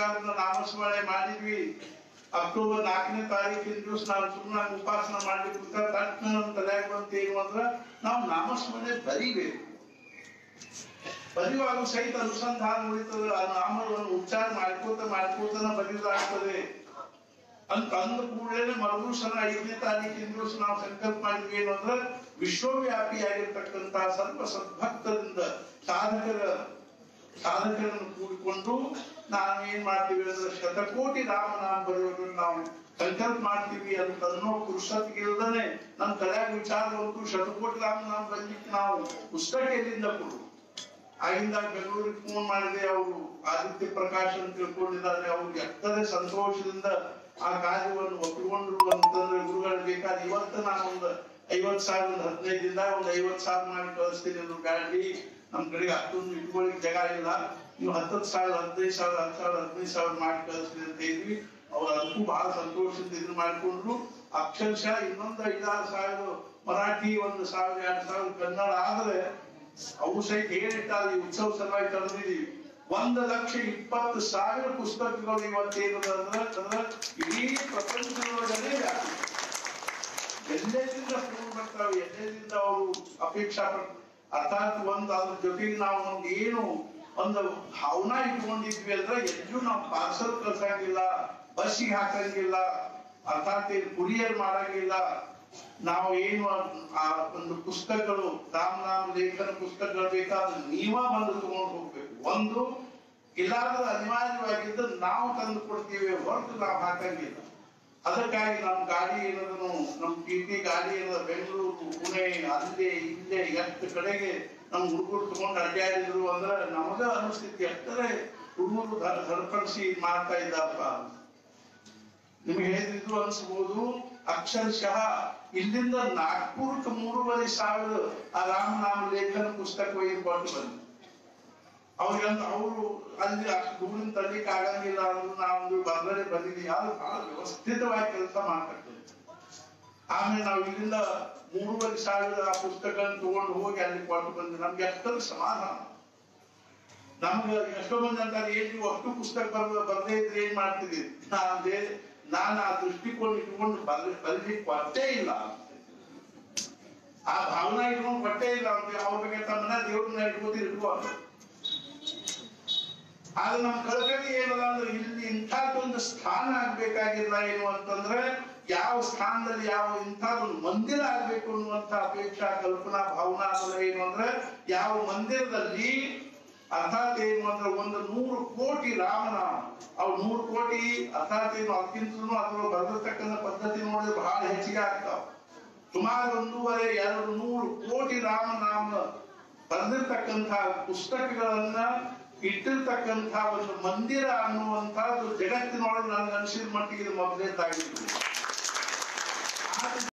ಸಾವಿರದ ನಾಮಸ್ಮರಣೆ ಮಾಡಿದ್ವಿ ಅಕ್ಟೋಬರ್ ನಾಲ್ಕನೇ ತಾರೀಕಿನ ದಿವಸ ನಾವು ಸುಮ್ಮನೆ ಉಪಾಸನ ಮಾಡ್ಲಿಕ್ಕೆ ಕೂತ ತಕ್ಷಣ ನಮ್ಮ ತಲೆಯಾಗ ಬಂತ ಏನು ಅಂದ್ರ ನಾವು ನಾಮಸ್ಮರಣೆ ಬರಿಬೇಕು ಬರೆಯುವಾಗ ಸಹಿತ ಅನುಸಂಧಾನ ಉಳಿತದೆ ಆ ನಾಮವನ್ನು ಉಚ್ಚಾರ ಮಾಡ್ಕೋತ ಮಾಡ್ಕೋತನ ಬರೆಯುವುದಾಗ್ತದೆ ಅಂತ ಅಂದ ಕೂಡಲೇ ಮರುದಿವಸನ ಐದನೇ ತಾರೀಕಿನ ದಿವಸ ನಾವು ಸಂಕಲ್ಪ ಮಾಡಿದ್ವಿ ಏನು ಅಂದ್ರೆ ವಿಶ್ವವ್ಯಾಪಿಯಾಗಿರ್ತಕ್ಕಂತ ಸರ್ವ ಸದ್ಭಕ್ತರಿಂದ ಸಾಧಕರ ಸಾಧಕರನ್ನು ಕೂಡಿಕೊಂಡು ನಾವು ಏನ್ ಮಾಡ್ತೀವಿ ಅಂದ್ರೆ ಶತಕೋಟಿ ರಾಮನಾಮ ಬರೆಯೋದನ್ನು ನಾವು ಸಂಕಲ್ಪ ಮಾಡ್ತೀವಿ ಅಂತ ಅನ್ನೋ ಪುರುಷತ್ಗಿಲ್ದನೆ ನಮ್ಮ ತಲೆಯಾಗ ವಿಚಾರ ಬಂತು ಶತಕೋಟಿ ರಾಮನಾಮ ಬರ್ಲಿಕ್ಕೆ ನಾವು ಪುಸ್ತಕ ಎಲ್ಲಿಂದ ಕೊಡು ಆಗಿಂದ ಬೆಂಗಳೂರಿಗೆ ಫೋನ್ ಮಾಡಿದೆ ಅವರು ಆದಿತ್ಯ ಪ್ರಕಾಶ್ ಅಂತ ತಿಳ್ಕೊಂಡಿದ್ದಾರೆ ಅವ್ರು ಎಷ್ಟದೇ ಸಂತೋಷದಿಂದ ಆ ಕಾರ್ಯವನ್ನು ಒಪ್ಪಿಕೊಂಡ್ರು ಅಂತಂದ್ರೆ ಗುರುಗಳು ಬೇಕಾದ ಇವತ್ತು ನಾನು ಒಂದು ಐವತ್ ಸಾವಿರ ಒಂದು ಹದಿನೈದಿಂದ ಒಂದು ಐವತ್ ಸಾವಿರ ಮಾಡಿ ಕಳಿಸ್ತೀನಿ ಅಂದ್ರು ಗಾಡಿ ನಮ್ ಕಡೆಗೆ ಅಷ್ಟೊಂದು ಇಟ್ಕೊಳ್ಳಿಕ್ ಜಾಗ ಇಲ್ಲ ನೀವು ಹತ್ತತ್ತು ಸಾವಿರ ಹದಿನೈದು ಸಾವಿರ ಹತ್ತು ಸಾವಿರ ಹದಿನೈದು ಸಾವಿರ ಮಾಡಿ ಕಳಿಸ್ತೀನಿ ಅಂತ ಹೇಳಿದ್ವಿ ಅವ್ರು ಅದಕ್ಕೂ ಬಹಳ ಸಂತೋಷದಿಂದ ಇದು ಮಾಡ್ಕೊಂಡ್ರು ಅಕ್ಷರಶಃ ಇನ್ನೊಂದು ಐದಾರು ಸಾವಿರ ಮರಾಠಿ ಒಂದು ಸಾವಿರ ಎರಡು ಸಾವಿರ ಕನ್ನಡ ಆದ್ರೆ ಅವು ಸಹಿತ ಹೇಳಿಟ್ಟಾರ ಈ ಉತ್ಸವ ಸಲುವಾಗಿ ತಂದಿದೀವಿ ಒಂದು ಲಕ್ಷ ಇಪ್ಪತ್ತು ಸಾವಿರ ಪುಸ್ತಕಗಳು ಇವತ್ತೇನು ಅಂದ್ರೆ ಅಂದ್ರೆ ಇಡೀ ಪ್ರಪಂಚದೊಳಗಡೆ ವ್ಯಾಪಿ. ಎಲ್ಲೆಲ್ಲಿಂದ ಫೋನ್ ಬರ್ತಾವೆ ಎಲ್ಲೆಲ್ಲಿಂದ ಅವರು ಅಪೇಕ್ಷಾ ಪಡ್- ಅರ್ಥಾತ್ ಒಂದು ಅದ್ರ ಜೊತೆಗೆ ನಾವು ಒಂದು ಏನು ಒಂದು ಭಾವನಾ ಇಟ್ಕೊಂಡಿದ್ವಿ ಅಂದ್ರೆ ಎಲ್ಲೂ ನಾವು ಪಾರ್ಸಲ್ ಕಳ್ಸಂಗಿಲ್ಲ ಬಸ್ಸಿಗೆ ಹಾಕಂಗಿಲ್ಲ ಅರ್ಥಾತ್ ಏನು ಕುರಿಯರ್ ಮಾಡಂಗಿಲ್ಲ ನಾವು ಏನು ಆ ಒಂದು ಪುಸ್ತಕಗಳು ರಾಮನಾಮ ಲೇಖನ ಪುಸ್ತಕಗಳು ಬೇಕಾದ್ರೆ ನೀವ ಬಂದು ತಗೊಂಡು ಹೋಗ್ಬೇಕು ಒಂದು ಇಲ್ಲಾಂದ್ರೆ ಅನಿವಾರ್ಯವಾಗಿದ್ದು ನಾವು ತಂದು ಕೊಡ್ತೀವಿ ಹೊರತು ನಾವು ಹಾಕಂಗಿಲ್ಲ ಅದಕ್ಕಾಗಿ ನಮ್ಮ ಗಾಡಿ ಏನದನು ನಮ್ಮ ಟಿ ಟಿ ಗಾಡಿ ಏನದ ಬೆಂಗಳೂರು ಪುಣೆ ಅಲ್ಲೇ ಇಲ್ಲೇ ಎಷ್ಟು ಕಡೆಗೆ ನಮ್ಮ ಹುಡುಗರು ತಗೊಂಡು ಅಡ್ಡಾಡಿದ್ರು ಅಂದ್ರೆ ನಮಗ ಅನಿಸ್ತಿತ್ತು ಎಷ್ಟರೇ ಹುಡುಗರು ಧರ್ ಧರ್ಪಡಿಸಿ ಮಾಡ್ತಾ ಇದ್ದಪ್ಪ ಅಂತ. ನಿಮ್ಗೆ ಹೇಳಿದ್ರು ಅನ್ಸ್ಬೋದು ಅಕ್ಷರಶಃ ಇಲ್ಲಿಂದ ನಾಗ್ಪುರಕ್ಕೆ ಮೂರುವರೆ ಸಾವಿರ ಆ ರಾಮನಾಮ ಲೇಖನ ಪುಸ್ತಕ ಒಯ್ದು ಕೊಟ್ಟು ಬಂದ್ರು ಅವ್ರಿಗೆ ಅವರು ಅಲ್ಲಿ ಅಷ್ಟು ದೂರಿನ ತರ್ಲಿಕ್ಕೆ ಆಗಂಗಿಲ್ಲ ಅಂದ್ರು ನಾವು ಬಂದರೆ ಬಂದಿದ್ದೀವಿ ಆದ್ರೆ ಬಹಳ ವ್ಯವಸ್ಥಿತವಾಗಿ ಕೆಲಸ ಮಾಡ್ತಕ್ಕಂಥ ಆಮೇಲೆ ನಾವು ಇಲ್ಲಿಂದ ಮೂರುವರೆ ಸಾವಿರ ಆ ಪುಸ್ತಕ ತಗೊಂಡು ಹೋಗಿ ಅಲ್ಲಿ ಕೊಟ್ಟು ಬಂದ್ವಿ ನಮ್ಗೆ ಎಷ್ಟರ ಸಮಾಧಾನ ನಮ್ಗೆ ಎಷ್ಟೋ ಮಂದಿ ಅಂತಾರೆ ಏನ್ ನೀವು ಅಷ್ಟು ಪುಸ್ತಕ ಬರ್ ಬರ್ದೇ ಇದ್ರೆ ಏನ್ ಮಾಡ್ತೀರಿ ನಾನೇ ನಾನು ಆ ದೃಷ್ಟಿಕೋನ ಇಟ್ಕೊಂಡು ಬರ್ ಬರಲಿಕ್ಕೆ ಕೊಟ್ಟೇ ಇಲ್ಲ ಆ ಭಾವನಾ ಇಟ್ಕೊಂಡು ಕೊಟ್ಟೇ ಇಲ್ಲ ಅಂತ ಅವ್ರ ಬಗ್ಗೆ ತಮ್ಮನ್ನ ದೇವ್ರನ್ನ ಇಟ್ಕೋತಿ ಇಟ್ಕೋ ಆದ್ರೆ ನಮ್ ಕಳಕಳಿ ಏನದ ಅಂದ್ರೆ ಇಲ್ಲಿ ಇಂಥದ್ದೊಂದು ಸ್ಥಾನ ಆಗ್ಬೇಕಾಗಿಲ್ಲ ಏನು ಅಂತಂದ್ರೆ ಯಾವ ಸ್ಥಾನದಲ್ಲಿ ಯಾವ ಇಂಥದ್ದೊಂದು ಮಂದಿರ ಆಗ್ಬೇಕು ಅನ್ನುವಂತ ಅಪೇಕ್ಷಾ ಕಲ್ಪನಾ ಭಾವನಾ ಅಂದ್ರೆ ಏನು ಅಂದ್ರೆ ಯಾವ ಮಂದಿರದಲ್ಲಿ ಅರ್ಥಾತ್ ಏನು ಅಂದ್ರೆ ಒಂದು ನೂರು ಕೋಟಿ ರಾಮನಾಮ ಅವು ನೂರು ಕೋಟಿ ಅರ್ಥಾತ್ ಏನು ಅದಕ್ಕಿಂತಲೂ ಅದ್ರ ಬರೆದಿರ್ತಕ್ಕಂಥ ಪದ್ಧತಿ ನೋಡಿದ್ರೆ ಬಹಳ ಹೆಚ್ಚಿಗೆ ಆಗ್ತಾವ ಸುಮಾರು ಒಂದೂವರೆ ಎರಡು ನೂರು ಕೋಟಿ ರಾಮನಾಮ ಬರೆದಿರ್ತಕ್ಕಂಥ ಪುಸ್ತಕಗಳನ್ನ ಇಟ್ಟಿರ್ತಕ್ಕಂಥ ಒಂದು ಮಂದಿರ ಅನ್ನುವಂಥದ್ದು ಜಗತ್ತಿನೊಳಗೆ ನನಗೆ ಅನಿಸಿದ ಮಟ್ಟಿಗೆ ಇದು ಮೊದಲೇದಾಗಿತ್ತು